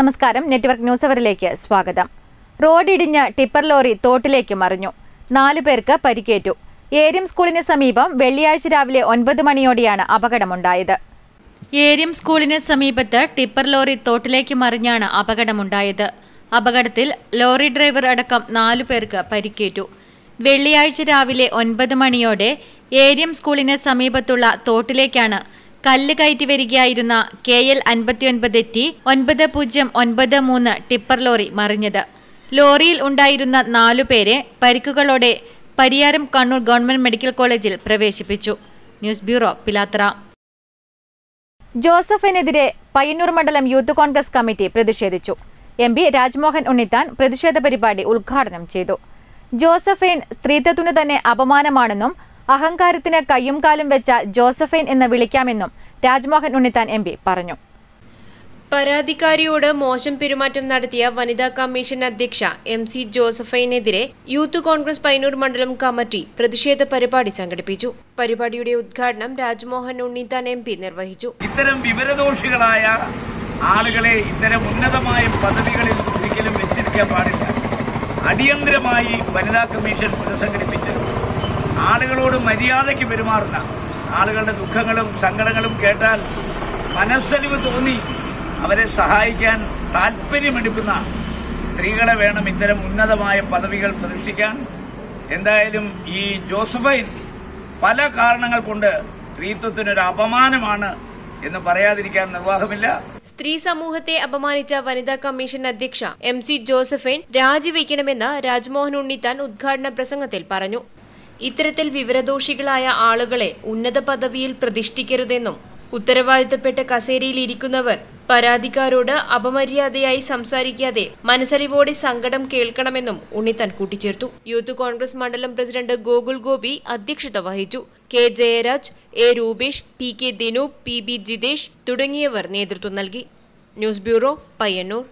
നമസ്കാരം network news അവറിലേക്ക് സ്വാഗതം റോഡിടിഞ്ഞ് tipper lorry തോട്ടിലേക്ക് മറിഞ്ഞു നാലു പേർക്ക് പരിക്കേറ്റു ഏരിയം സ്കൂളിന് സമീപം വെള്ളിയാഴ്ച രാവിലെ ഒൻപത് മണിയോടെയാണ് അപകടമുണ്ടായത് ഏരിയം സ്കൂളിന് സമീപത്ത് ടിപ്പർ ലോറി തോട്ടിലേക്ക് മറിഞ്ഞാണ് അപകടമുണ്ടായത് അപകടത്തിൽ ലോറി ഡ്രൈവർ അടക്കം നാലു പേർക്ക് പരിക്കേറ്റു വെള്ളിയാഴ്ച രാവിലെ ഒൻപത് മണിയോടെ ഏരിയം സ്കൂളിന് സമീപത്തുള്ള തോട്ടിലേക്കാണ് കല്ല് കയറ്റി വരികയായിരുന്ന കെ എൽ അൻപത്തിയൊൻപത് ടി ഒൻപത് പൂജ്യം ഒൻപത് മൂന്ന് ടിപ്പർ ലോറി മറിഞ്ഞത് ലോറിയിൽ ഉണ്ടായിരുന്ന നാലുപേരെ പരിക്കുകളോടെ പരിയാരം കണ്ണൂർ ഗവൺമെന്റ് മെഡിക്കൽ കോളേജിൽ പ്രവേശിപ്പിച്ചു ന്യൂസ് ബ്യൂറോ പിലാത്ര ജോസഫിനെതിരെ പയ്യന്നൂർ മണ്ഡലം യൂത്ത് കോൺഗ്രസ് കമ്മിറ്റി പ്രതിഷേധിച്ചു എം പി രാജ്മോഹൻ ഉണ്ണിത്താൻ പ്രതിഷേധ പരിപാടി ഉദ്ഘാടനം ചെയ്തു ജോസഫൈൻ സ്ത്രീത്വത്തിനു തന്നെ അപമാനമാണെന്നും അഹങ്കാരത്തിന് കയ്യും കാലും വെച്ച ജോസഫൈൻ എന്ന് വിളിക്കാമെന്നും രാജ്മോഹൻ ഉണ്ണിത്താൻ എം പറഞ്ഞു പരാതിക്കാരിയോട് മോശം പെരുമാറ്റം നടത്തിയ വനിതാ കമ്മീഷൻ അധ്യക്ഷ എം സി ജോസഫൈനെതിരെ യൂത്ത് കോൺഗ്രസ് പൈനൂർ മണ്ഡലം കമ്മിറ്റി പ്രതിഷേധ പരിപാടി സംഘടിപ്പിച്ചു പരിപാടിയുടെ ഉദ്ഘാടനം രാജ്മോഹൻ ഉണ്ണിത്താൻ എം പി നിർവഹിച്ചു ഇത്തരം വിവരദോഷികളായ ആളുകളെ ഇത്തരം ഉന്നതമായ പദവികളിൽ ഒരിക്കലും വെച്ചിരിക്കാൻ പാടില്ല അടിയന്തരമായി വനിതാ കമ്മീഷൻ പുനഃസംഘടിപ്പിച്ച് ആളുകളോട് മര്യാദയ്ക്ക് പെരുമാറുന്ന ആളുകളുടെ ദുഃഖങ്ങളും സങ്കടങ്ങളും കേട്ടാൽ മനസ്സലിവ് തോന്നി അവരെ സഹായിക്കാൻ താല്പര്യമെടുക്കുന്ന സ്ത്രീകളെ വേണം ഇത്തരം ഉന്നതമായ പദവികൾ പ്രതിഷ്ഠിക്കാൻ എന്തായാലും ഈ ജോസഫൈൻ പല കാരണങ്ങൾ കൊണ്ട് സ്ത്രീത്വത്തിനൊരു അപമാനമാണ് എന്ന് പറയാതിരിക്കാൻ നിർവാഹമില്ല സ്ത്രീ സമൂഹത്തെ അപമാനിച്ച വനിതാ കമ്മീഷൻ അധ്യക്ഷ എം സി ജോസഫൈൻ രാജിവെക്കണമെന്ന് രാജ്മോഹൻ ഉണ്ണിത്താൻ ഉദ്ഘാടന പ്രസംഗത്തിൽ പറഞ്ഞു ഇത്തരത്തിൽ വിവരദോഷികളായ ആളുകളെ ഉന്നത പദവിയിൽ പ്രതിഷ്ഠിക്കരുതെന്നും ഉത്തരവാദിത്തപ്പെട്ട കസേരയിൽ ഇരിക്കുന്നവർ പരാതിക്കാരോട് അപമര്യാദയായി സംസാരിക്കാതെ മനസ്സറിവോടെ സങ്കടം കേൾക്കണമെന്നും ഉണ്ണിത്താൻ കൂട്ടിച്ചേർത്തു യൂത്ത് കോൺഗ്രസ് മണ്ഡലം പ്രസിഡന്റ് ഗോകുൽ ഗോപി അധ്യക്ഷത വഹിച്ചു K Jayaraj A Rupesh P K Dinu P B Jithesh തുടങ്ങിയവർ നേതൃത്വം നൽകി ന്യൂസ് ബ്യൂറോ പയ്യന്നൂർ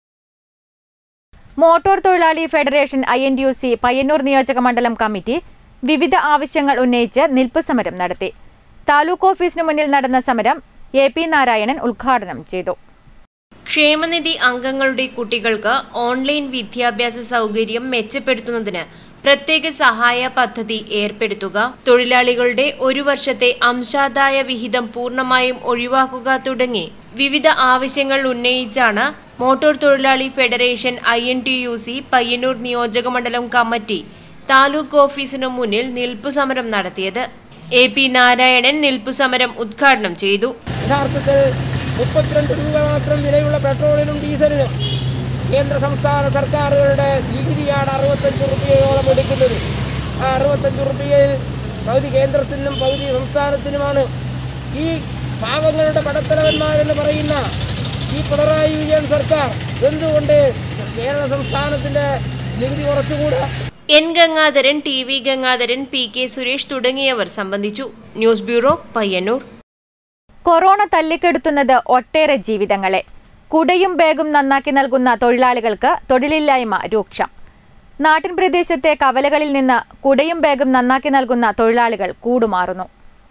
മോട്ടോർ തൊഴിലാളി federation I N U C Payyanur നിയോജക മണ്ഡലം കമ്മിറ്റി വിവിധ ആവശ്യങ്ങൾ ഉന്നയിച്ച് നിൽപ്പ് സമരം നടത്തി താലൂക്ക് ഓഫീസിന് മുന്നിൽ നടന്ന സമരം എ പി നാരായണൻ ഉദ്ഘാടനം ചെയ്തു ക്ഷേമനിധി അംഗങ്ങളുടെ കുട്ടികൾക്ക് ഓൺലൈൻ വിദ്യാഭ്യാസ സൗകര്യം മെച്ചപ്പെടുത്തുന്നതിന് പ്രത്യേക സഹായ പദ്ധതി ഏർപ്പെടുത്തുക തൊഴിലാളികളുടെ ഒരു വർഷത്തെ അംശാദായ വിഹിതം പൂർണ്ണമായും ഒഴിവാക്കുക തുടങ്ങി വിവിധ ആവശ്യങ്ങൾ ഉന്നയിച്ചാണ് മോട്ടോർ തൊഴിലാളി federation I N T U C Payyanur നിയോജകമണ്ഡലം കമ്മിറ്റി താലൂക്ക് ഓഫീസിനു മുന്നിൽ നിൽപ്പു സമരം നടത്തിയത് എ പി നാരായണൻ നിൽപ്പു സമരം ഉദ്ഘാടനം ചെയ്തു യഥാർത്ഥത്തിൽ മുപ്പത്തിരണ്ട് രൂപ മാത്രം വിലയുള്ള പെട്രോളിനും ഡീസലിനും കേന്ദ്ര സംസ്ഥാന സർക്കാരുകളുടെ നികുതിയാണ് അറുപത്തഞ്ച് റുപ്യയോളം എടുക്കുന്നത് ആ അറുപത്തഞ്ച് റുപ്യയിൽ പകുതി കേന്ദ്രത്തിനും പകുതി സംസ്ഥാനത്തിനുമാണ് ഈ പാവങ്ങളുടെ പടത്തലവന്മാരെന്ന് പറയുന്ന ഈ പിണറായി വിജയൻ സർക്കാർ എന്തുകൊണ്ട് കേരള സംസ്ഥാനത്തിൻ്റെ നികുതി കുറച്ചുകൂടാ N Gangadharan T V Gangadharan P K Suresh തുടങ്ങിയവർ സംബന്ധിച്ചു ന്യൂസ് ബ്യൂറോ പയ്യന്നൂർ കൊറോണ തല്ലിക്കെടുത്തുന്നത് ഒട്ടേറെ ജീവിതങ്ങളെ കുടയും ബാഗും നന്നാക്കി നൽകുന്ന തൊഴിലാളികൾക്ക് തൊഴിലില്ലായ്മ രൂക്ഷം നാട്ടിൻ പ്രദേശത്തെ കവലകളിൽ നിന്ന് കുടയും ബാഗും നന്നാക്കി നൽകുന്ന തൊഴിലാളികൾ കൂടുമാറുന്നു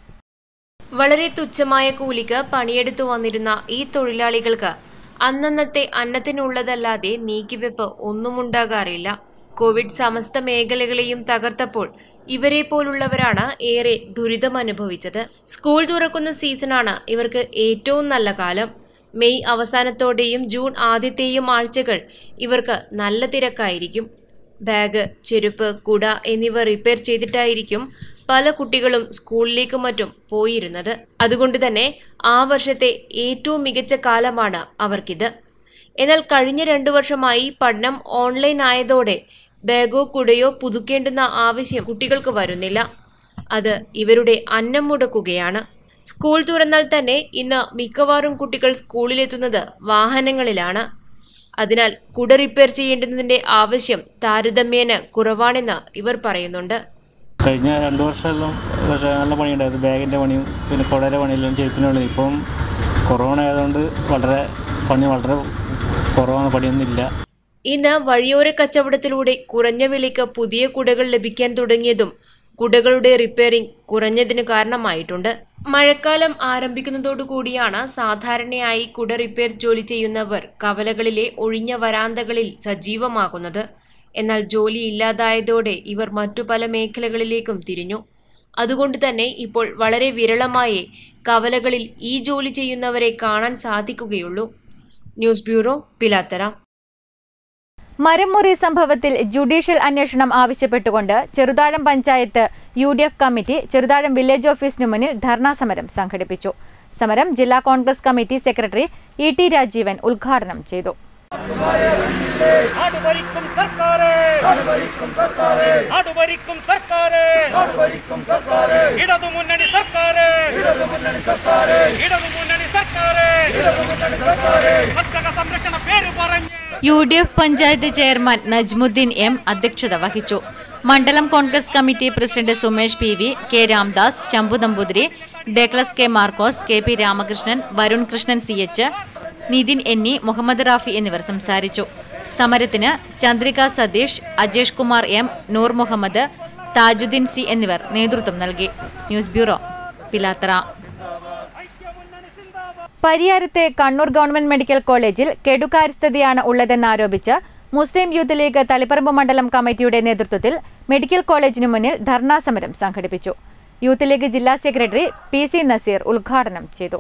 വളരെ തുച്ഛമായ കൂലിക്ക് പണിയെടുത്തു വന്നിരുന്ന ഈ തൊഴിലാളികൾക്ക് അന്നന്നത്തെ അന്നത്തിനുള്ളതല്ലാതെ നീക്കിവെപ്പ് ഒന്നുമുണ്ടാകാറില്ല കോവിഡ് സമസ്ത മേഖലകളെയും തകർത്തപ്പോൾ ഇവരെ പോലുള്ളവരാണ് ഏറെ ദുരിതമനുഭവിച്ചത് സ്കൂൾ തുറക്കുന്ന സീസണാണ് ഇവർക്ക് ഏറ്റവും നല്ല കാലം മെയ് അവസാനത്തോടെയും ജൂൺ ആദ്യത്തെയും ആഴ്ചകൾ ഇവർക്ക് നല്ല തിരക്കായിരിക്കും ബാഗ് ചെരുപ്പ് കുട എന്നിവ റിപ്പയർ ചെയ്തിട്ടായിരിക്കും പല കുട്ടികളും സ്കൂളിലേക്കും മറ്റും പോയിരുന്നത് അതുകൊണ്ട് തന്നെ ആ വർഷത്തെ ഏറ്റവും മികച്ച കാലമാണ് അവർക്കിത് എന്നാൽ കഴിഞ്ഞ രണ്ടു വർഷമായി പഠനം ഓൺലൈൻ ആയതോടെ ബാഗോ കുടയോ പുതുക്കേണ്ടുന്ന ആവശ്യം കുട്ടികൾക്ക് വരുന്നില്ല അത് ഇവരുടെ അന്നം മുടക്കുകയാണ് സ്കൂൾ തുറന്നാൽ തന്നെ ഇന്ന് മിക്കവാറും കുട്ടികൾ സ്കൂളിലെത്തുന്നത് വാഹനങ്ങളിലാണ് അതിനാൽ കുട റിപ്പയർ ചെയ്യേണ്ടുന്നതിന്റെ ആവശ്യം താരതമ്യേന കുറവാണെന്ന് ഇവർ പറയുന്നുണ്ട് കഴിഞ്ഞ രണ്ട് വർഷമെല്ലാം പക്ഷേ നല്ല പണിയുണ്ടായിരുന്നു ബാഗിൻ്റെ പണിയും പിന്നെ കുടയുടെ പണിയെല്ലാം ചെരുപ്പിൻ്റെ പണി ഇപ്പം കൊറോണ ആയതുകൊണ്ട് വളരെ പണി വളരെ കുറവാണ് പണിയൊന്നുമില്ല ഇന്ന് വഴിയോര കച്ചവടത്തിലൂടെ കുറഞ്ഞ വിലയ്ക്ക് പുതിയ കുടകൾ ലഭിക്കാൻ തുടങ്ങിയതും കുടകളുടെ റിപ്പയറിംഗ് കുറഞ്ഞതിന് കാരണമായിട്ടുണ്ട് മഴക്കാലം ആരംഭിക്കുന്നതോടുകൂടിയാണ് സാധാരണയായി കുട റിപ്പയർ ജോലി ചെയ്യുന്നവർ കവലകളിലെ ഒഴിഞ്ഞ വരാന്തകളിൽ സജീവമാകുന്നത് എന്നാൽ ജോലി ഇല്ലാതായതോടെ ഇവർ മറ്റു പല മേഖലകളിലേക്കും തിരിഞ്ഞു അതുകൊണ്ട് തന്നെ ഇപ്പോൾ വളരെ വിരളമായേ കവലകളിൽ ഈ ജോലി ചെയ്യുന്നവരെ കാണാൻ സാധിക്കുകയുള്ളൂ ന്യൂസ് ബ്യൂറോ പിലാത്തറ മരംമുറി സംഭവത്തിൽ ജുഡീഷ്യൽ അന്വേഷണം ആവശ്യപ്പെട്ടുകൊണ്ട് Cheruthazham panchayat U D F committee Cheruthazham village ഓഫീസിനു മുന്നിൽ ധർണാ സമരം സംഘടിപ്പിച്ചു സമരം ജില്ലാ Congress committee secretary E T Rajeevan ഉദ്ഘാടനം ചെയ്തു നാട് ഭരിക്കും സർക്കാരെ നാട് ഭരിക്കും സർക്കാരെ ഇടതു മുന്നണി സർക്കാരെ ഇടതു മുന്നണി സർക്കാരെ കർഷക സംരക്ഷണ പേര് പറഞ്ഞ് U D F panchayat chairman Najmudheen M അധ്യക്ഷത വഹിച്ചു മണ്ഡലം Congress committee president Sumesh P V K Ramdas Shambhu Namboothiri ഡേക്ലസ് K Markose K P Ramakrishnan Varun Krishnan C H Nithin എന്നി മുഹമ്മദ് റാഫി എന്നിവർ സംസാരിച്ചു സമരത്തിന് ചന്ദ്രിക സതീഷ് അജേഷ് കുമാർ എം നൂർ മുഹമ്മദ് താജുദ്ദീൻ സി എന്നിവർ നേതൃത്വം നൽകി ന്യൂസ് ബ്യൂറോ പിലാത്തറ പരിയാരത്തെ കണ്ണൂർ ഗവൺമെന്റ് മെഡിക്കൽ കോളേജിൽ കെടുകാര്യസ്ഥതയാണ് ഉള്ളതെന്നാരോപിച്ച് മുസ്ലിം യൂത്ത് ലീഗ് തളിപ്പറമ്പ് മണ്ഡലം കമ്മിറ്റിയുടെ നേതൃത്വത്തിൽ മെഡിക്കൽ കോളേജിനു മുന്നിൽ ധർണാ സമരം സംഘടിപ്പിച്ചു യൂത്ത് ലീഗ് ജില്ലാ സെക്രട്ടറി പി സി നസീർ ഉദ്ഘാടനം ചെയ്തു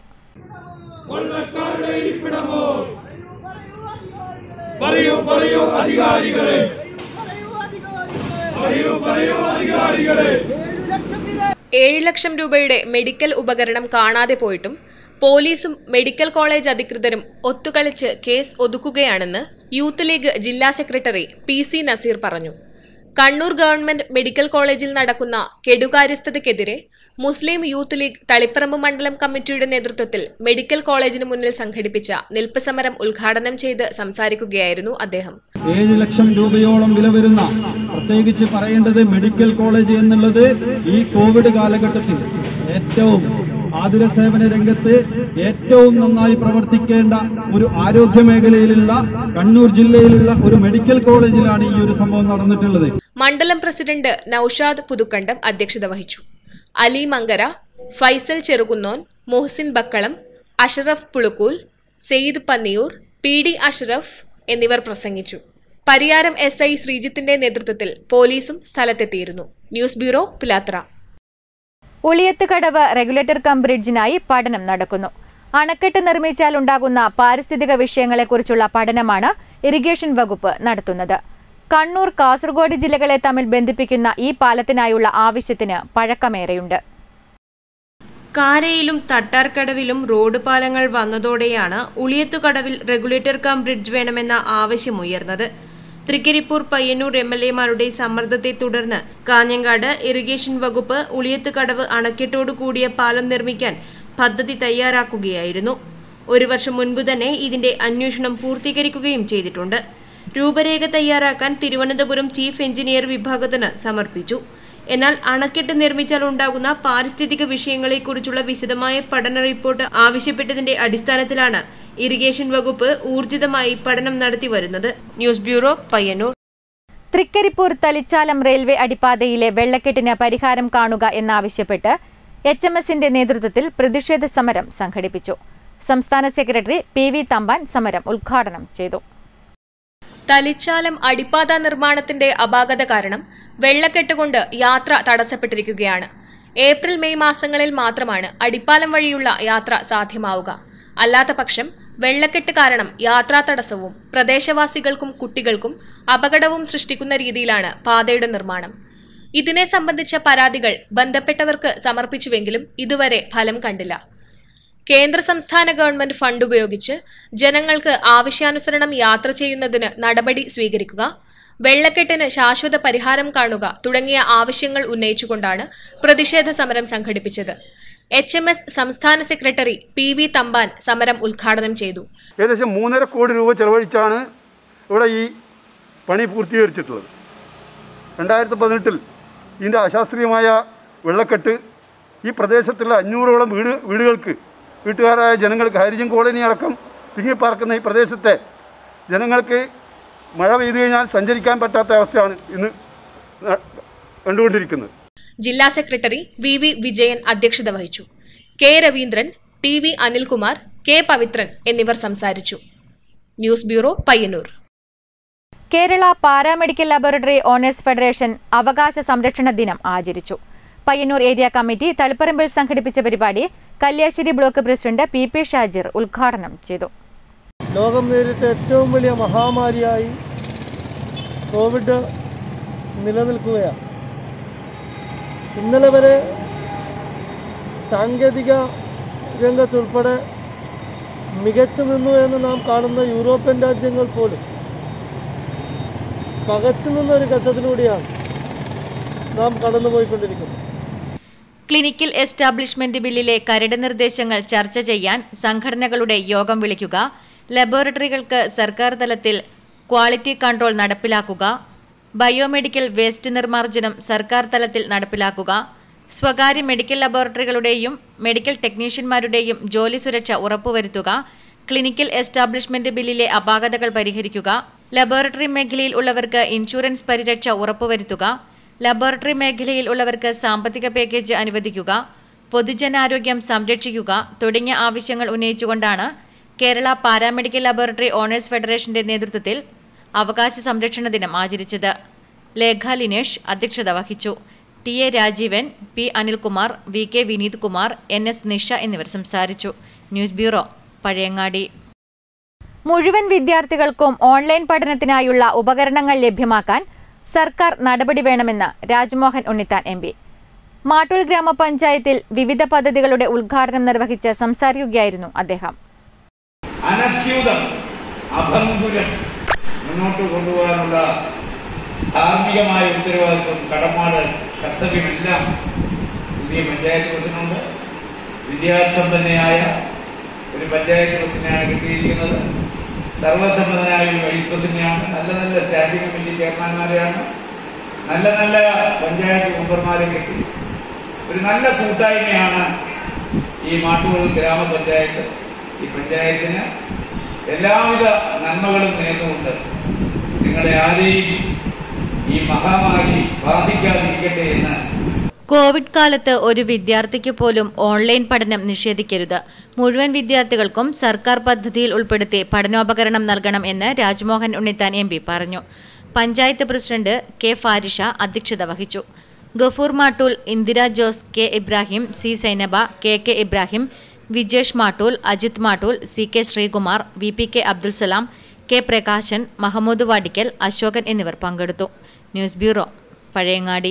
ഏഴ് ലക്ഷം രൂപയുടെ മെഡിക്കൽ ഉപകരണം കാണാതെ പോയിട്ടും പോലീസും മെഡിക്കൽ കോളേജ് അധികൃതരും ഒത്തുകളിച്ച് കേസ് ഒതുക്കുകയാണെന്ന് യൂത്ത് ലീഗ് ജില്ലാ സെക്രട്ടറി പി സി നസീർ പറഞ്ഞു കണ്ണൂർ ഗവൺമെന്റ് മെഡിക്കൽ കോളേജിൽ നടക്കുന്ന കെടുകാര്യസ്ഥതയ്ക്കെതിരെ മുസ്ലിം യൂത്ത് ലീഗ് തളിപ്പറമ്പ് മണ്ഡലം കമ്മിറ്റിയുടെ നേതൃത്വത്തിൽ മെഡിക്കൽ കോളേജിന് മുന്നിൽ സംഘടിപ്പിച്ച നിൽപ്പ് സമരം ഉദ്ഘാടനം ചെയ്ത് സംസാരിക്കുകയായിരുന്നു അദ്ദേഹം ഏഴ് ലക്ഷം രൂപയോളം വില വരുന്ന പ്രത്യേകിച്ച് പറയേണ്ടത് മെഡിക്കൽ കോളേജ് എന്നുള്ളത് ഈ കോവിഡ് കാലഘട്ടത്തിൽ ഏറ്റവും ആതുര സേവന രംഗത്ത് ഏറ്റവും നന്നായി പ്രവർത്തിക്കേണ്ട ഒരു ആരോഗ്യ മേഖലയിലുള്ള കണ്ണൂർ ജില്ലയിലുള്ള ഒരു മെഡിക്കൽ കോളേജിലാണ് ഈ ഒരു സംഭവം നടന്നിട്ടുള്ളത് മണ്ഡലം പ്രസിഡന്റ് നൌഷാദ് പുതുക്കണ്ടം അധ്യക്ഷത വഹിച്ചു അലി മങ്കര ഫൈസൽ ചെറുകുന്നോൻ മുഹസിൻ ബക്കളം അഷറഫ് പുളുക്കൂൽ സെയ്ദ് പന്നിയൂർ പി ഡി അഷറഫ് എന്നിവർ പ്രസംഗിച്ചു പരിയാരം എസ് ഐ ശ്രീജിത്തിന്റെ നേതൃത്വത്തിൽ പോലീസും സ്ഥലത്തെത്തിയിരുന്നു news bureau Pilathara Uliyathukadavu regulator cum ബ്രിഡ്ജിനായി പഠനം നടക്കുന്നു അണക്കെട്ട് നിർമ്മിച്ചാൽ ഉണ്ടാകുന്ന പാരിസ്ഥിതിക വിഷയങ്ങളെക്കുറിച്ചുള്ള പഠനമാണ് ഇറിഗേഷൻ വകുപ്പ് നടത്തുന്നത് കണ്ണൂർ കാസർഗോഡ് ജില്ലകളെ തമ്മിൽ ബന്ധിപ്പിക്കുന്ന ഈ പാലത്തിനായുള്ള ആവശ്യത്തിന് പഴക്കമേറെയുണ്ട് കാരയിലും തട്ടാർക്കടവിലും റോഡ് പാലങ്ങൾ വന്നതോടെയാണ് ഉളിയത്തുകടവിൽ റെഗുലേറ്റർ കം ബ്രിഡ്ജ് വേണമെന്ന ആവശ്യമുയർന്നത് തൃക്കരിപ്പൂർ പയ്യന്നൂർ എം എൽ എമാരുടെ സമ്മർദ്ദത്തെ തുടർന്ന് കാഞ്ഞങ്ങാട് ഇറിഗേഷൻ വകുപ്പ് ഉളിയത്തുകടവ് അണക്കെട്ടോടു കൂടിയ പാലം നിർമ്മിക്കാൻ പദ്ധതി തയ്യാറാക്കുകയായിരുന്നു ഒരു വർഷം മുൻപ് തന്നെ ഇതിന്റെ അന്വേഷണം പൂർത്തീകരിക്കുകയും ചെയ്തിട്ടുണ്ട് രൂപരേഖ തയ്യാറാക്കാൻ തിരുവനന്തപുരം ചീഫ് എഞ്ചിനീയർ വിഭാഗത്തിന് സമർപ്പിച്ചു എന്നാൽ അണക്കെട്ട് നിർമ്മിച്ചാൽ ഉണ്ടാകുന്ന പാരിസ്ഥിതിക വിഷയങ്ങളെക്കുറിച്ചുള്ള വിശദമായ പഠന റിപ്പോർട്ട് ആവശ്യപ്പെട്ടതിന്റെ അടിസ്ഥാനത്തിലാണ് ഇറിഗേഷൻ വകുപ്പ് ഊർജിതമായി പഠനം നടത്തി വരുന്നത് news bureau Payyanur Thrikaripur Thalichalam railway അടിപ്പാതയിലെ വെള്ളക്കെട്ടിന് പരിഹാരം കാണുക എന്നാവശ്യപ്പെട്ട് എച്ച് എം എസിന്റെ നേതൃത്വത്തിൽ പ്രതിഷേധ സമരം സംഘടിപ്പിച്ചു സംസ്ഥാന സെക്രട്ടറി പി വി തമ്പാൻ സമരം ഉദ്ഘാടനം ചെയ്തു തലിച്ചാലം അടിപ്പാത നിർമ്മാണത്തിന്റെ അപാകത കാരണം വെള്ളക്കെട്ട് കൊണ്ട് യാത്ര തടസ്സപ്പെട്ടിരിക്കുകയാണ് ഏപ്രിൽ മെയ് മാസങ്ങളിൽ മാത്രമാണ് അടിപ്പാലം വഴിയുള്ള യാത്ര സാധ്യമാവുക അല്ലാത്ത പക്ഷം വെള്ളക്കെട്ട് കാരണം യാത്രാ തടസ്സവും പ്രദേശവാസികൾക്കും കുട്ടികൾക്കും അപകടവും സൃഷ്ടിക്കുന്ന രീതിയിലാണ് പാതയുടെ നിർമ്മാണം ഇതിനെ സംബന്ധിച്ച പരാതികൾ ബന്ധപ്പെട്ടവർക്ക് സമർപ്പിച്ചുവെങ്കിലും ഇതുവരെ ഫലം കണ്ടില്ല കേന്ദ്ര സംസ്ഥാന ഗവൺമെന്റ് ഫണ്ട് ഉപയോഗിച്ച് ജനങ്ങൾക്ക് ആവശ്യാനുസരണം യാത്ര ചെയ്യുന്നതിന് നടപടി സ്വീകരിക്കുക വെള്ളക്കെട്ടിന് ശാശ്വത പരിഹാരം കാണുക തുടങ്ങിയ ആവശ്യങ്ങൾ ഉന്നയിച്ചുകൊണ്ടാണ് പ്രതിഷേധ സമരം സംഘടിപ്പിച്ചത് എച്ച് എം എസ് സംസ്ഥാന സെക്രട്ടറി പി വി തമ്പാൻ സമരം ഉദ്ഘാടനം ചെയ്തു ഏകദേശം മൂന്നര കോടി രൂപ ചെലവഴിച്ചാണ് ഇവിടെ ഈ പണി പൂർത്തീകരിച്ചിട്ടുള്ളത് രണ്ടായിരത്തി പതിനെട്ടിൽ ഇതിൻ്റെ അശാസ്ത്രീയമായ വെള്ളക്കെട്ട് ഈ പ്രദേശത്തുള്ള അഞ്ഞൂറോളം വീട് വീടുകൾക്ക് വീട്ടുകാരായ ജനങ്ങൾക്ക് ഹരിജൻ കോളനി അടക്കം തിങ്ങിപ്പാർക്കുന്ന ഈ പ്രദേശത്തെ ജനങ്ങൾക്ക് മഴ പെയ്തു കഴിഞ്ഞാൽ സഞ്ചരിക്കാൻ പറ്റാത്ത അവസ്ഥയാണ് ഇന്ന് ന- കണ്ടുകൊണ്ടിരിക്കുന്നത് ജില്ലാ സെക്രട്ടറി വി വി വിജയൻ അധ്യക്ഷത വഹിച്ചു K Raveendran T V Anilkumar K Pavithran എന്നിവർ സംസാരിച്ചു news bureau Payyanur Kerala paramedical laboratory owners federation അവകാശ സംരക്ഷണ ദിനം ആചരിച്ചു പയ്യന്നൂർ ഏരിയ കമ്മിറ്റി തളിപ്പറമ്പിൽ സംഘടിപ്പിച്ച പരിപാടി Kalliasseri block president P P Shajir ഉദ്ഘാടനം ചെയ്തു ലോകം നേരിട്ട ഏറ്റവും വലിയ മഹാമാരിയായി കോവിഡ് നിലനിൽക്കുകയാണ് ഇന്നലെ വരെ സാങ്കേതിക രംഗത്തുൾപ്പെടെ മികച്ചു നിന്നു എന്ന് നാം കാണുന്ന യൂറോപ്യൻ രാജ്യങ്ങൾ പോലും പകച്ചു നിന്ന ഒരു ഘട്ടത്തിലൂടെയാണ് നാം കടന്നുപോയിക്കൊണ്ടിരിക്കുന്നത് ക്ലിനിക്കൽ എസ്റ്റാബ്ലിഷ്മെന്റ് ബില്ലിലെ കരട് നിർദ്ദേശങ്ങൾ ചർച്ച ചെയ്യാൻ സംഘടനകളുടെ യോഗം വിളിക്കുക ലബോറട്ടറികൾക്ക് സർക്കാർ തലത്തിൽ ക്വാളിറ്റി കൺട്രോൾ നടപ്പിലാക്കുക ബയോമെഡിക്കൽ വേസ്റ്റ് നിർമ്മാർജ്ജനം സർക്കാർ തലത്തിൽ നടപ്പിലാക്കുക സ്വകാര്യ മെഡിക്കൽ ലബോറട്ടറികളുടെയും മെഡിക്കൽ ടെക്നീഷ്യന്മാരുടെയും ജോലി സുരക്ഷ ഉറപ്പുവരുത്തുക ക്ലിനിക്കൽ എസ്റ്റാബ്ലിഷ്മെന്റ് ബില്ലിലെ അപാകതകൾ പരിഹരിക്കുക ലബോറട്ടറി മേഖലയിൽ ഉള്ളവർക്ക് ഇൻഷുറൻസ് പരിരക്ഷ ഉറപ്പുവരുത്തുക ലബോറട്ടറി മേഖലയിൽ ഉള്ളവർക്ക് സാമ്പത്തിക പാക്കേജ് അനുവദിക്കുക പൊതുജനാരോഗ്യം സംരക്ഷിക്കുക തുടങ്ങിയ ആവശ്യങ്ങൾ ഉന്നയിച്ചുകൊണ്ടാണ് കേരള പാരാമെഡിക്കൽ ലബോറട്ടറി ഓണേഴ്സ് ഫെഡറേഷന്റെ നേതൃത്വത്തിൽ അവകാശ സംരക്ഷണ ദിനം ആചരിച്ചത് ലേഖ ലിനേഷ് അധ്യക്ഷത വഹിച്ചു T A Rajeevan P Anilkumar V K Vineeth Kumar N S Nisha എന്നിവർ സംസാരിച്ചു ന്യൂസ് ബ്യൂറോ പഴയങ്ങാടി മുഴുവൻ വിദ്യാർത്ഥികൾക്കും ഓൺലൈൻ പഠനത്തിനായുള്ള ഉപകരണങ്ങൾ ലഭ്യമാക്കാൻ സർക്കാർ നടപടി വേണമെന്ന് രാജ്മോഹൻ ഉണ്ണിത്താൻ എം പി മാട്ടൂൽ ഗ്രാമപഞ്ചായത്തിൽ വിവിധ പദ്ധതികളുടെ ഉദ്ഘാടനം നിർവഹിച്ച് സംസാരിക്കുകയായിരുന്നു അദ്ദേഹം അനസ്യൂതം അഭംഗുരം മുന്നോട്ട് കൊണ്ടുപോകാനുള്ള ധാർമ്മികമായ ഉത്തരവാദിത്വം കടപ്പാട് കർത്തവ്യമെല്ലാം പുതിയ പഞ്ചായത്ത് പ്രസിഡന്റ് വിദ്യാസമ്പന്നയായ ഒരു പഞ്ചായത്ത് പ്രസിഡന്റാണ് കിട്ടിയിരിക്കുന്നത് സർവസമ്മതനായ ഒരു വൈസ് പ്രസിഡന്റാണ് നല്ല നല്ല സ്റ്റാൻഡിംഗ് കമ്മിറ്റി ചെയർമാൻമാരെയാണ് നല്ല നല്ല പഞ്ചായത്ത് മെമ്പർമാരെ കിട്ടി ഒരു നല്ല കൂട്ടായ്മയാണ് ഈ മാട്ടൂർ ഗ്രാമപഞ്ചായത്ത് ഈ പഞ്ചായത്തിന് എല്ലാവിധ നന്മകളും നേർന്നുകൊണ്ട് നിങ്ങളെ ആരെയും ഈ മഹാമാരി ബാധിക്കാതിരിക്കട്ടെ എന്ന് കോവിഡ് കാലത്ത് ഒരു വിദ്യാർത്ഥിക്ക് പോലും ഓൺലൈൻ പഠനം നിഷേധിക്കരുത് മുഴുവൻ വിദ്യാർത്ഥികൾക്കും സർക്കാർ പദ്ധതിയിൽ ഉൾപ്പെടുത്തി പഠനോപകരണം നൽകണം എന്ന് രാജ്മോഹൻ ഉണ്ണിത്താൻ എം പി പറഞ്ഞു പഞ്ചായത്ത് പ്രസിഡന്റ് കെ ഫാരിഷ അധ്യക്ഷത വഹിച്ചു Gafoor Mattool Indira Jose K Ibrahim C Sainaba K K Ibrahim Vijesh Mattool Ajith Mattool C K Sreekumar V P K Abdul Salam K Prakashan Mahmood Vadikkal Ashokan എന്നിവർ പങ്കെടുത്തു news bureau Pazhayangadi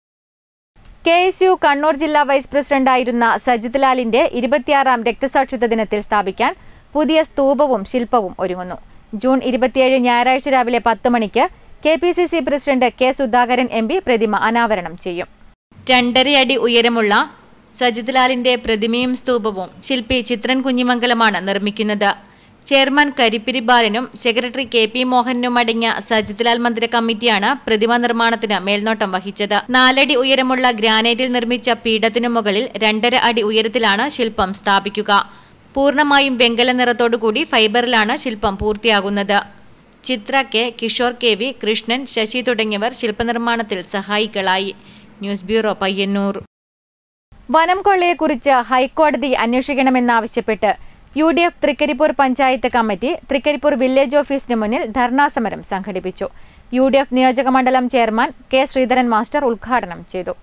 K S U Kannur ജില്ലാ വൈസ് പ്രസിഡന്റായിരുന്ന സജിത് ലാലിന്റെ ഇരുപത്തിയാറാം രക്തസാക്ഷിത്വ ദിനത്തിൽ സ്ഥാപിക്കാൻ പുതിയ സ്തൂപവും ശില്പവും ഒരുങ്ങുന്നു ജൂൺ ഇരുപത്തിയേഴ് ഞായറാഴ്ച രാവിലെ പത്ത് മണിക്ക് K P C C president K Sudhakaran M P പ്രതിമ അനാവരണം ചെയ്യും രണ്ടരയടി ഉയരമുള്ള സജിത് ലാലിന്റെ പ്രതിമയും സ്തൂപവും ശില്പി ചിത്രൻ കുഞ്ഞിമംഗലമാണ് നിർമ്മിക്കുന്നത് ചെയർമാൻ കരിപ്പിരി ബാലനും സെക്രട്ടറി കെ പി മോഹനും അടങ്ങിയ സജിത് ലാൽ മന്ദിര കമ്മിറ്റിയാണ് പ്രതിമ നിർമ്മാണത്തിന് മേൽനോട്ടം വഹിച്ചത് നാലടി ഉയരമുള്ള ഗ്രാനൈറ്റിൽ നിർമ്മിച്ച പീഠത്തിനു മുകളിൽ രണ്ടര അടി ഉയരത്തിലാണ് ശില്പം സ്ഥാപിക്കുക പൂർണ്ണമായും വെങ്കല നിറത്തോടുകൂടി ഫൈബറിലാണ് ശില്പം പൂർത്തിയാകുന്നത് Chitra K Kishore K V Krishnan Sasi തുടങ്ങിയവർ ശില്പനിർമ്മാണത്തിൽ സഹായികളായി ന്യൂസ് ബ്യൂറോ പയ്യന്നൂർ വനം കൊള്ളയെക്കുറിച്ച് ഹൈക്കോടതി അന്വേഷിക്കണമെന്നാവശ്യപ്പെട്ട് U D F Thrikkaripur panchayat committee Thrikkaripur village ഓഫീസിന് മുന്നിൽ ധർണാ സമരം സംഘടിപ്പിച്ചു യു ഡി എഫ് നിയോജകമണ്ഡലം ചെയർമാൻ കെ ശ്രീധരൻ മാസ്റ്റർ ഉദ്ഘാടനം ചെയ്തു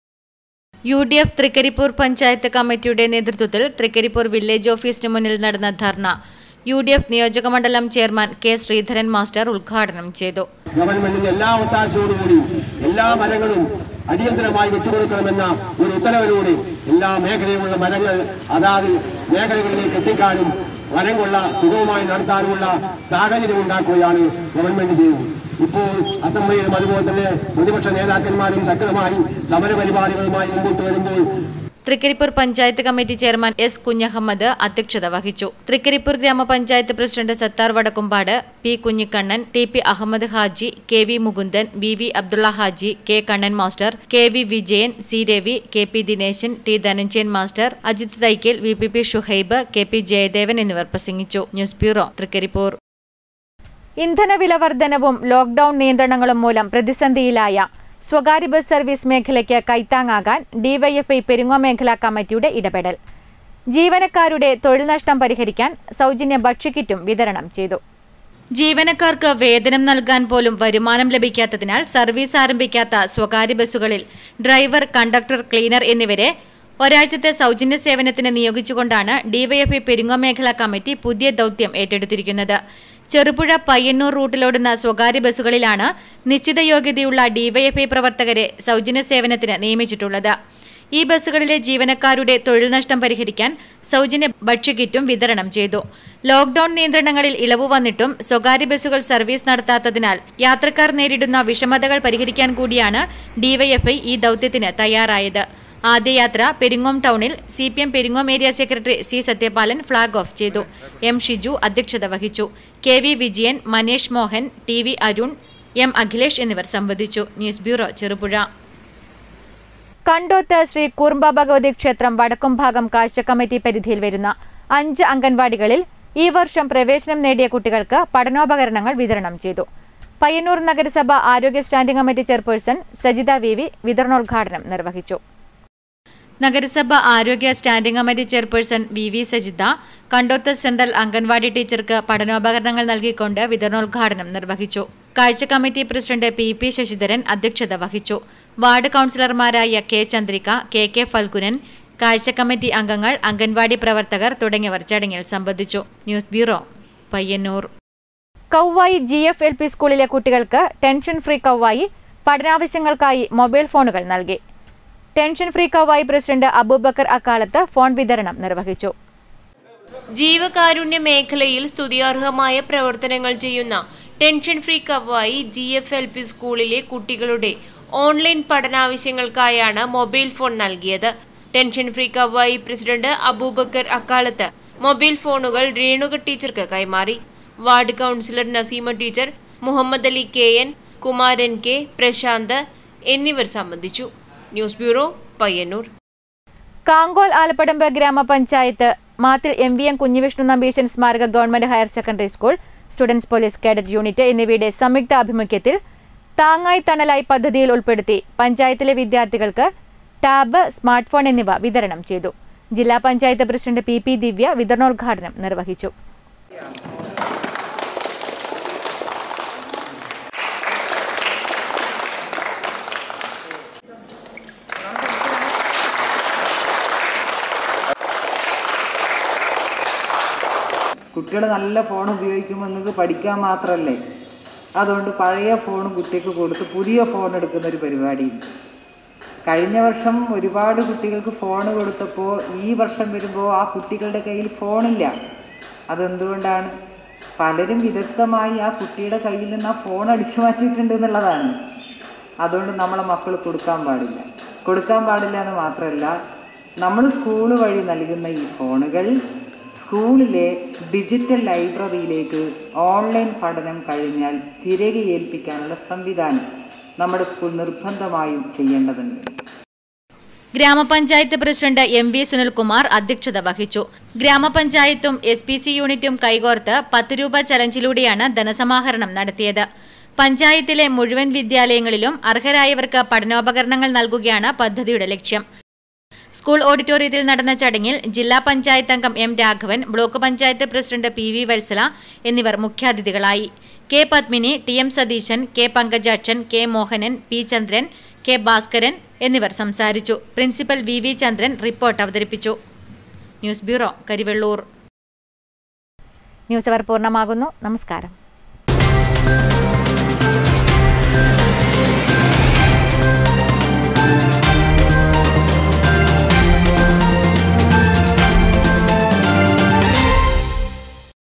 U D F Thrikkaripur panchayat കമ്മിറ്റിയുടെ നേതൃത്വത്തിൽ തൃക്കരിപ്പൂർ വില്ലേജ് ഓഫീസിന് മുന്നിൽ നടന്ന ധർണ യു ഡി എഫ് നിയോജകമണ്ഡലം ചെയർമാൻ കെ ശ്രീധരൻ മാസ്റ്റർ ഉദ്ഘാടനം ചെയ്തു ഗവൺമെന്റിന്റെ എല്ലാ ഒത്താശയോടുകൂടി എല്ലാ മരങ്ങളും അടിയന്തരമായി വിട്ടുകൊടുക്കണമെന്ന ഒരു ഉത്തരവിലൂടെ എല്ലാ മേഖലയിലുള്ള മരങ്ങൾ അതാത് മേഖലകളിലേക്ക് എത്തിക്കാനും മരം കൊള്ള സുഗമമായി നടത്താനുമുള്ള സാഹചര്യം ഉണ്ടാക്കുകയാണ് ഗവൺമെന്റ് ചെയ്യുന്നത് ഇപ്പോൾ അസംബ്ലിയിലും അതുപോലെ തന്നെ പ്രതിപക്ഷ നേതാക്കന്മാരും ശക്തമായി സമരപരിപാടികളുമായി മുമ്പോട്ട് വരുമ്പോൾ Thrikkaripur panchayat committee chairman S Kunhahammed അധ്യക്ഷത വഹിച്ചു തൃക്കരിപ്പൂർ ഗ്രാമപഞ്ചായത്ത് president Sathar Vadakkumpad P Kunhikannan T P Ahmed Haji K V Mukundan V V Abdulla Haji K Kannan master K V Vijayan C Ravi K P Dineshan T Dhananjayan master Ajith Thaikkal V P P Shuhaib K P Jayadevan എന്നിവർ പ്രസംഗിച്ചു ന്യൂസ് ബ്യൂറോ തൃക്കരിപ്പൂർ ഇന്ധനവില വർധനവും ലോക്ഡൌൺ നിയന്ത്രണങ്ങളും മൂലം പ്രതിസന്ധിയിലായ സ്വകാര്യ ബസ് സർവീസ് മേഖലയ്ക്ക് കൈത്താങ്ങാകാൻ ഡിവൈഎഫ്ഐ പെരുങ്ങോ മേഖലാ കമ്മിറ്റിയുടെ ഇടപെടൽ ജീവനക്കാരുടെ തൊഴിൽ നഷ്ടം പരിഹരിക്കാൻ സൗജന്യ ഭക്ഷ്യക്കിറ്റും വിതരണം ചെയ്തു ജീവനക്കാർക്ക് വേതനം നൽകാൻ പോലും വരുമാനം ലഭിക്കാത്തതിനാൽ സർവീസ് ആരംഭിക്കാത്ത സ്വകാര്യ ബസ്സുകളിൽ ഡ്രൈവർ കണ്ടക്ടർ ക്ലീനർ എന്നിവരെ ഒരാഴ്ചത്തെ സൗജന്യ സേവനത്തിന് നിയോഗിച്ചുകൊണ്ടാണ് ഡിവൈഎഫ്ഐ പെരിങ്ങോ മേഖലാ കമ്മിറ്റി പുതിയ ദൗത്യം ഏറ്റെടുത്തിരിക്കുന്നത് ചെറുപുഴ പയ്യന്നൂർ റൂട്ടിലോടുന്ന സ്വകാര്യ ബസ്സുകളിലാണ് നിശ്ചിത യോഗ്യതയുള്ള ഡിവൈഎഫ്ഐ പ്രവർത്തകരെ സൗജന്യ സേവനത്തിന് നിയമിച്ചിട്ടുള്ളത് ഈ ബസ്സുകളിലെ ജീവനക്കാരുടെ തൊഴിൽ നഷ്ടം പരിഹരിക്കാൻ സൗജന്യ ഭക്ഷ്യക്കിറ്റും വിതരണം ചെയ്തു ലോക്ഡൌൺ നിയന്ത്രണങ്ങളിൽ ഇളവ് വന്നിട്ടും സ്വകാര്യ ബസ്സുകൾ സർവീസ് നടത്താത്തതിനാൽ യാത്രക്കാർ നേരിടുന്ന വിഷമതകൾ പരിഹരിക്കാൻ കൂടിയാണ് ഡിവൈഎഫ്ഐ ഈ ദൗത്യത്തിന് തയ്യാറായത് ആദ്യ യാത്ര പെരിങ്ങോം ടൗണിൽ C P M Peringome area secretary C Sathyapalan flag off ചെയ്തു എം ഷിജു അധ്യക്ഷത വഹിച്ചു K V Vijayan Manesh Mohan T V Arun M Akhilesh എന്നിവർ സംബന്ധിച്ചു ന്യൂസ് ബ്യൂറോ ചെറുപുഴ കണ്ടോത്ത് ശ്രീ കൂർമ്പ ഭഗവതി ക്ഷേത്രം വടക്കും ഭാഗം കാഴ്ച കമ്മിറ്റി പരിധിയിൽ വരുന്ന അഞ്ച് അംഗൻവാടികളിൽ ഈ വർഷം പ്രവേശനം നേടിയ കുട്ടികൾക്ക് പഠനോപകരണങ്ങൾ വിതരണം ചെയ്തു പയ്യന്നൂർ നഗരസഭ ആരോഗ്യ standing committee chairperson Sajitha V V വിതരണോദ്ഘാടനം നിർവഹിച്ചു നഗരസഭ ആരോഗ്യ standing committee chairperson V V Sajitha Kandoth central anganwadi ടീച്ചർക്ക് പഠനോപകരണങ്ങൾ നൽകിക്കൊണ്ട് വിതരണോദ്ഘാടനം നിർവഹിച്ചു കാഴ്ച committee president P P Sasidharan അധ്യക്ഷത വഹിച്ചു വാർഡ് കൌൺസിലർമാരായ K Chandrika K K Phalgunan കാഴ്ച കമ്മിറ്റി അംഗങ്ങൾ അംഗൻവാടി പ്രവർത്തകർ തുടങ്ങിയവർ ചടങ്ങിൽ സംബന്ധിച്ചു news bureau Payyanur Kavvayi G F L P സ്കൂളിലെ കുട്ടികൾക്ക് ടെൻഷൻ ഫ്രീ കൗവായി പഠനാവശ്യങ്ങൾക്കായി മൊബൈൽ ഫോണുകൾ നൽകി tension free കൗവായി president Abubakar Akkalath phone വിതരണം നിർവഹിച്ചു ജീവകാരുണ്യ മേഖലയിൽ സ്തുതിയാർഹമായ പ്രവർത്തനങ്ങൾ ചെയ്യുന്ന tension free Kavvayi G F L P സ്കൂളിലെ കുട്ടികളുടെ ഓൺലൈൻ പഠനാവശ്യങ്ങൾക്കായാണ് മൊബൈൽ ഫോൺ നൽകിയത് tension free Kavvayi president Abubakar Akkalath mobile ഫോണുകൾ രേണുക ടീച്ചർക്ക് കൈമാറി ward councillor Naseema teacher Muhammad Ali K N Kumaran K Prashanth എന്നിവർ സംബന്ധിച്ചു ന്യൂസ് ബ്യൂറോ പയ്യന്നൂർ കാങ്കോൽ ആലപ്പടമ്പ് ഗ്രാമപഞ്ചായത്ത് Mathil M V M Kunhivishnu Nambeesan സ്മാരക government higher secondary school students police cadet unit എന്നിവയുടെ സംയുക്ത ആഭിമുഖ്യത്തിൽ താങ്ങായി തണലായി പദ്ധതിയിൽ ഉൾപ്പെടുത്തി പഞ്ചായത്തിലെ വിദ്യാർത്ഥികൾക്ക് ടാബ് സ്മാർട്ട് ഫോൺ എന്നിവ വിതരണം ചെയ്തു ജില്ലാ panchayat president P P Divya വിതരണോദ്ഘാടനം നിർവഹിച്ചു കുട്ടികൾ നല്ല ഫോൺ ഉപയോഗിക്കുമ്പോൾ നിങ്ങൾക്ക് പഠിക്കാൻ മാത്രമല്ലേ അതുകൊണ്ട് പഴയ ഫോൺ കുട്ടിക്ക് കൊടുത്ത് പുതിയ ഫോൺ എടുക്കുന്ന ഒരു പരിപാടിയുണ്ട് കഴിഞ്ഞ വർഷം ഒരുപാട് കുട്ടികൾക്ക് ഫോൺ കൊടുത്തപ്പോൾ ഈ വർഷം വരുമ്പോൾ ആ കുട്ടികളുടെ കയ്യിൽ ഫോണില്ല അതെന്തുകൊണ്ടാണ് പലരും വിദഗ്ധമായി ആ കുട്ടിയുടെ കയ്യിൽ നിന്ന് ആ ഫോൺ അടിച്ചു മാറ്റിയിട്ടുണ്ട് എന്നുള്ളതാണ് അതുകൊണ്ട് നമ്മളെ മക്കൾ കൊടുക്കാൻ പാടില്ല കൊടുക്കാൻ പാടില്ല എന്ന് മാത്രമല്ല നമ്മൾ സ്കൂൾ വഴി നൽകുന്ന ഈ ഫോണുകൾ സ്കൂളിലെ ഡിജിറ്റൽ ലൈബ്രറിയിലേക്ക് ഓൺലൈൻ പഠനം കഴിഞ്ഞാൽ തിരികെ ഏൽപ്പിക്കാനുള്ള സംവിധാനം നമ്മുടെ സ്കൂൾ നിർബന്ധമായും ചെയ്യേണ്ടതുണ്ട് ഗ്രാമപഞ്ചായത്ത് പ്രസിഡന്റ് എം വി സുനിൽകുമാർ അധ്യക്ഷത വഹിച്ചു ഗ്രാമപഞ്ചായത്തും എസ് പി സി യൂണിറ്റും കൈകോർത്ത് പത്ത് രൂപ ചലഞ്ചിലൂടെയാണ് ധനസമാഹരണം നടത്തിയത് പഞ്ചായത്തിലെ മുഴുവൻ വിദ്യാലയങ്ങളിലും അർഹരായവർക്ക് പഠനോപകരണങ്ങൾ നൽകുകയാണ് പദ്ധതിയുടെ ലക്ഷ്യം സ്കൂൾ ഓഡിറ്റോറിയത്തിൽ നടന്ന ചടങ്ങിൽ ജില്ലാ പഞ്ചായത്ത് അംഗം M Raghavan block panchayat president P V Vatsala എന്നിവർ മുഖ്യാതിഥികളായി K Padmini T M Satheesan K Pankajakshan K Mohanan P Chandran K Bhaskaran എന്നിവർ സംസാരിച്ചു principal V V Chandran report അവതരിപ്പിച്ചു ന്യൂസ് ബ്യൂറോ കരിവെള്ളൂർ ന്യൂസ് അവർ പൂർണ്ണമാകുന്നു നമസ്കാരം